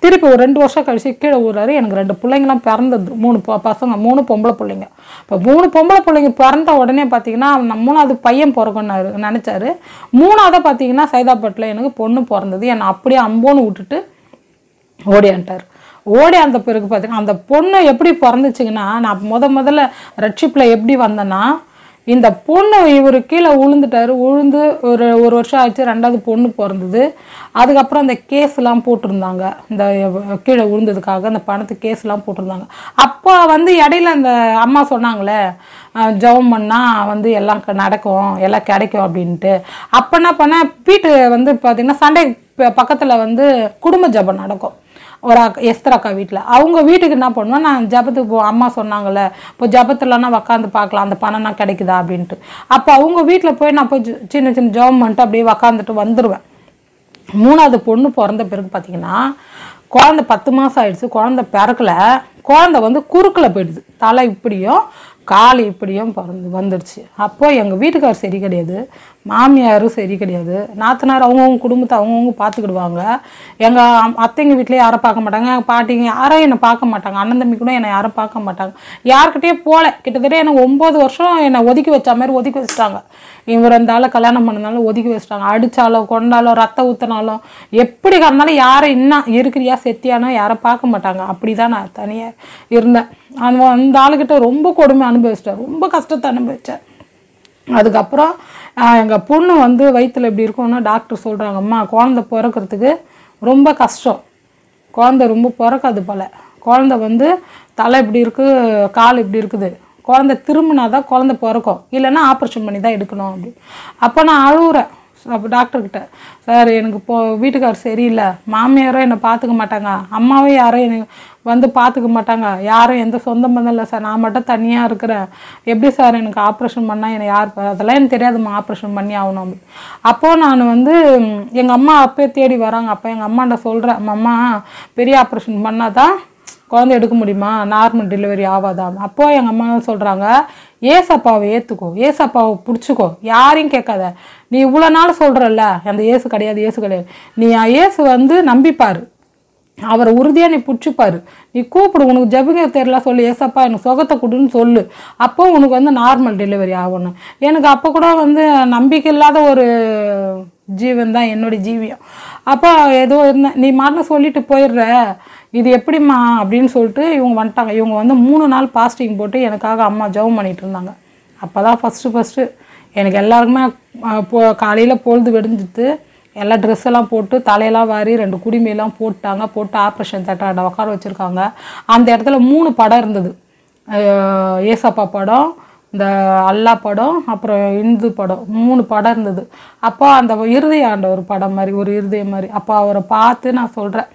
திருப்பி ஒரு ரெண்டு வருஷம் கழிச்சு கீழே ஊறாரு எனக்கு ரெண்டு பிள்ளைங்களாம் பிறந்தது மூணு ப- பசங்க மூணு பொம்பளை பிள்ளைங்க இப்போ மூணு பொம்பளை பிள்ளைங்க பிறந்த உடனே பார்த்தீங்கன்னா நம்ம மூணாவது பையன் பிறக்கணுன்னாரு நினச்சாரு மூணாவது பார்த்தீங்கன்னா சைதாப்பேட்டில் எனக்கு பொண்ணு பிறந்தது என்னை அப்படியே அம்போன்னு விட்டுட்டு ஓடியான்ட்டார் ஓடி அந்த பிறகு பார்த்தீங்கன்னா அந்த பொண்ணு எப்படி பிறந்துச்சுங்கன்னா நான் முத முதல்ல ரட்சிப்பில் எப்படி வந்தேன்னா இந்த பொண்ணு இவர் கீழே விழுந்துட்டாரு விழுந்து ஒரு ஒரு வருஷம் ஆச்சு ரெண்டாவது பொண்ணு பிறந்தது அதுக்கப்புறம் அந்த கேஸ்லாம் போட்டிருந்தாங்க இந்த கீழே விழுந்ததுக்காக அந்த பணத்துக்கு கேஸ்லாம் போட்டிருந்தாங்க அப்போ வந்து இடையில அந்த அம்மா சொன்னாங்களே அஹ், ஜெபம் பண்ணால் வந்து எல்லாம் க- நடக்கும் எல்லாம் கிடைக்கும் அப்படின்ட்டு அப்போ என்ன பண்ணேன் வீட்டு வந்து பார்த்தீங்கன்னா சண்டே பக்கத்தில் வந்து குடும்ப ஜெபம் நடக்கும் ஒரு அக்கா எஸ்தர் அக்கா வீட்டில் அவங்க வீட்டுக்கு என்ன பண்ணுவேன் நான் ஜபத்துக்கு போ அம்மா சொன்னாங்கல்ல இப்போ ஜபத்துலனா உக்காந்து பார்க்கலாம் அந்த பணம்னா கிடைக்குதா அப்படின்ட்டு அப்போ அவங்க வீட்டில் போய் நான் போய் ஜி- சின்ன சின்ன ஜெபம் பண்ணிட்டு அப்படியே உக்காந்துட்டு வந்துடுவேன் மூணாவது பொண்ணு பிறந்த பிறகு பார்த்தீங்கன்னா குழந்தை பத்து மாதம் ஆயிடுச்சு குழந்தை பிறக்கல குழந்தை வந்து குறுக்கில் போயிடுது தலை இப்படியும் கால் இப்படியும் பிறந்து வந்துடுச்சு அப்போ எங்கள் வீட்டுக்கார் சரி கிடையாது மாமியாரும் சரி கிடையாது நாத்தனார் அவங்கவுங்க குடும்பத்தை அவங்கவுங்க பார்த்துக்கிடுவாங்க எங்கள் அத்தைங்க வீட்லேயே யாரும் பார்க்க மாட்டாங்க எங்கள் பாட்டிங்க யாரும் என்னை பார்க்க மாட்டாங்க அண்ணன் தம்பி கூட என்னை யாரும் பார்க்க மாட்டாங்க யார்கிட்டயே போகல கிட்டத்தட்ட எனக்கு ஒம்பது வருஷம் என்னை ஒதுக்கி வச்ச மாதிரி ஒதுக்கி வச்சுட்டாங்க இவர் அந்த ஆளை கல்யாணம் பண்ணனாலும் ஒதுக்கி வச்சுட்டாங்க அடித்தாலும் கொண்டாலும் ரத்தம் ஊற்றினாலும் எப்படி கறந்தாலும் யாரை இன்னும் இருக்கிறியா செத்தியானோ யாரும் பார்க்க மாட்டாங்க அப்படி தான் நான் தனியாக இருந்தேன் அந்த அந்த ஆளுகிட்ட ரொம்ப கொடுமை அனுபவிச்சிட்டேன் ரொம்ப கஷ்டத்தை அனுபவிச்சேன் அதுக்கப்புறம் எங்கள் பொண்ணு வந்து வயித்துல இப்படி இருக்கும்னா டாக்டர் சொல்கிறாங்க அம்மா குழந்தை பிறக்கிறதுக்கு ரொம்ப கஷ்டம் குழந்தை ரொம்ப பிறக்காது போல குழந்தை வந்து தலை இப்படி இருக்குது கால் இப்படி இருக்குது குழந்தை திரும்பினா தான் குழந்தை பிறக்கும் இல்லைன்னா ஆப்ரேஷன் பண்ணி தான் எடுக்கணும் அப்படி அப்போ நான் அழுகுறேன் அப்போ டாக்டர்கிட்ட சார் எனக்கு இப்போ வீட்டுக்கார் சரியில்லை மாமியாரும் என்னை பார்த்துக்க மாட்டாங்க அம்மாவும் யாரும் என்னை வந்து பார்த்துக்க மாட்டாங்க யாரும் எந்த சொந்த பந்தம் இல்லை சார் நான் மட்டும் தனியாக இருக்கிறேன் எப்படி சார் எனக்கு ஆப்ரேஷன் பண்ணால் என்னை யார் பா- அதெல்லாம் எனக்கு தெரியாதும்மா ஆப்ரேஷன் பண்ணி ஆகணும் அப்படி அப்போது நான் வந்து எங்கள் அம்மா அப்பயே தேடி வராங்க அப்போ எங்கள் அம்மாண்ட சொல்கிறேன் அம்மா பெரிய ஆப்ரேஷன் பண்ணால் தான் குழந்தை எடுக்க முடியுமா நார்மல் டெலிவரி ஆகாதாம் அப்போ எங்கள் அம்மா சொல்கிறாங்க ஏசப்பாவை ஏற்றுக்கோ ஏசப்பாவை பிடிச்சிக்கோ யாரையும் கேட்காத நீ இவ்வளோ நாள் சொல்கிறல்ல அந்த ஏசு கிடையாது ஏசு கிடையாது நீ ஏசு வந்து நம்பிப்பாரு அவரை உறுதியாக நீ பிடிச்சிப்பாரு நீ கூப்பிடு உனக்கு ஜபிங்க தெரியல சொல்லு ஏசப்பா எனக்கு சுகத்தை கொடுன்னு சொல்லு அப்போ உனக்கு வந்து நார்மல் டெலிவரி ஆகணும் எனக்கு அப்போ கூட வந்து நம்பிக்கை இல்லாத ஒரு ஜீவன் தான் என்னுடைய ஜீவியம் அப்போ ஏதோ இருந்தேன் நீ மாட்டில் சொல்லிட்டு போயிடுற இது எப்படிம்மா அப்படின்னு சொல்லிட்டு இவங்க வந்துட்டாங்க இவங்க வந்து மூணு நாள் பாஸ்டிங் போட்டு எனக்காக அம்மா ஜெபம் பண்ணிட்டு இருந்தாங்க அப்போ தான் ஃபஸ்ட்டு ஃபஸ்ட்டு எனக்கு எல்லாருக்குமே அஹ், போ காலையில் பொழுது வெடிஞ்சிட்டு எல்லா ட்ரெஸ் எல்லாம் போட்டு தலையெல்லாம் வாரி ரெண்டு குடிமையெல்லாம் போட்டாங்க போட்டு ஆப்ரேஷன் தேட்டராண்ட உட்கார வச்சுருக்காங்க அந்த இடத்துல மூணு படம் இருந்தது அஹ், ஏசப்பா படம் இந்த அல்லா படம் அப்புறம் இந்து படம் மூணு படம் இருந்தது அப்போ அந்த இருதய ஆண்டவர் படம் மாதிரி ஒரு இருதயம் மாதிரி அப்போ அவரை பார்த்து நான் சொல்கிறேன்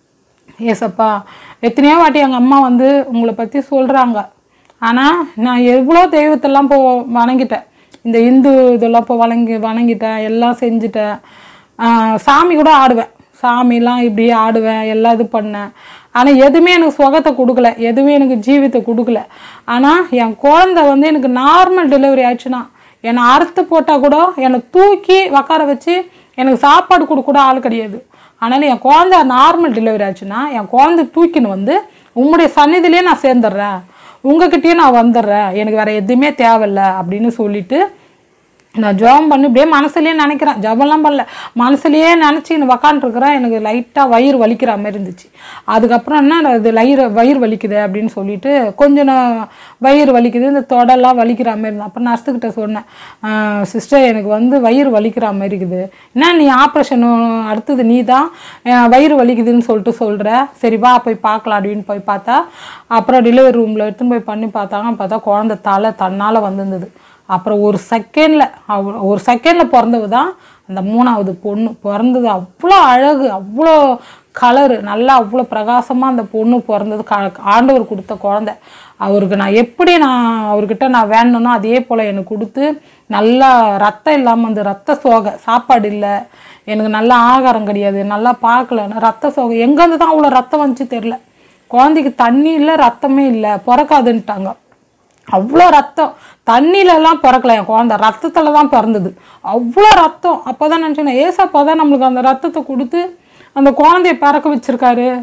ஏசப்பா எத்தனையோ வாட்டி எங்கள் அம்மா வந்து உங்களை பற்றி சொல்கிறாங்க ஆனால் நான் எவ்வளோ தெய்வத்தெல்லாம் போ வணங்கிட்டேன் இந்த இந்து இதெல்லாம் இப்போ வணங்கி வணங்கிட்டேன் எல்லாம் செஞ்சுட்டேன் ஆஹ் சாமி கூட ஆடுவேன் சாமிலாம் இப்படி ஆடுவேன் எல்லாம் இது பண்ணேன் ஆனால் எதுவுமே எனக்கு சுகத்தை கொடுக்கல எதுவுமே எனக்கு ஜீவித்தை கொடுக்கல ஆனால் என் குழந்தை வந்து எனக்கு நார்மல் டெலிவரி ஆயிடுச்சுன்னா என்னை அறுத்து போட்டால் கூட என்னை தூக்கி உக்கார வச்சு எனக்கு சாப்பாடு கொடுக்க கூட ஆள் கிடையாது ஆனாலும் என் குழந்தை நார்மல் டெலிவரி ஆச்சுன்னா என் குழந்தை தூக்கின்னு வந்து உங்களுடைய சந்நிதியிலே நான் சேர்ந்துடுறேன் உங்ககிட்டயே நான் வந்துடுறேன் எனக்கு வேற எதுவுமே தேவையில்ல அப்படின்னு சொல்லிட்டு நான் ஜெபம் பண்ணி இப்படியே மனசுலயே நினைக்கிறேன் ஜெபம்லாம் பண்ணல மனசுலயே நினச்சி உக்காண்ட்ருக்கிறேன் எனக்கு லைட்டாக வயிறு வலிக்கிற மாதிரி இருந்துச்சு அதுக்கப்புறம் என்ன இது வயிறு வயிறு வலிக்குது அப்படின்னு சொல்லிட்டு கொஞ்சம் நான் வயிறு வலிக்குது இந்த தொடெல்லாம் வலிக்கிற மாதிரி இருந்தது அப்புறம் நர்ஸுக்கிட்ட சொன்னேன் சிஸ்டர் எனக்கு வந்து வயிறு வலிக்கிற மாதிரி இருக்குது என்ன நீ ஆப்ரேஷன் அடுத்தது நீ தான் வயிறு வலிக்குதுன்னு சொல்லிட்டு சொல்கிற சரி வா போய் பார்க்கலாம் அப்படின்னு போய் பார்த்தா அப்புறம் டெலிவரி ரூமில் எடுத்துன்னு போய் பண்ணி பார்த்தாங்க பார்த்தா குழந்தை தலை தன்னால் வந்திருந்தது அப்புறம் ஒரு செகண்டில் அவ ஒரு செகண்டில் பிறந்தவ தான் அந்த மூணாவது பொண்ணு பிறந்தது அவ்வளோ அழகு அவ்வளோ கலரு நல்லா அவ்வளோ பிரகாசமாக அந்த பொண்ணு பிறந்தது க ஆண்டவர் கொடுத்த குழந்தை அவருக்கு நான் எப்படி நான் அவர்கிட்ட நான் வேணுனோ அதே போல் எனக்கு கொடுத்து நல்லா ரத்தம் இல்லாமல் அந்த ரத்த சோகை சாப்பாடு இல்லை எனக்கு நல்லா ஆகாரம் கிடையாது நல்லா பார்க்கல நான் ரத்த சோகை எங்கேருந்து தான் அவ்வளோ ரத்தம் வந்துச்சு தெரில குழந்தைக்கு தண்ணி இல்லை ரத்தமே இல்லை பிறக்காதுன்ட்டாங்க அவ்வளோ ரத்தம் தண்ணியிலலாம் பிறக்கல என் குழந்தை ரத்தத்தில் தான் பிறந்தது அவ்வளோ ரத்தம் அப்போ தான் நினச்சேன் ஏசப்பா தான் நம்மளுக்கு அந்த ரத்தத்தை கொடுத்து அந்த குழந்தைய பிறக்க வச்சிருக்காரு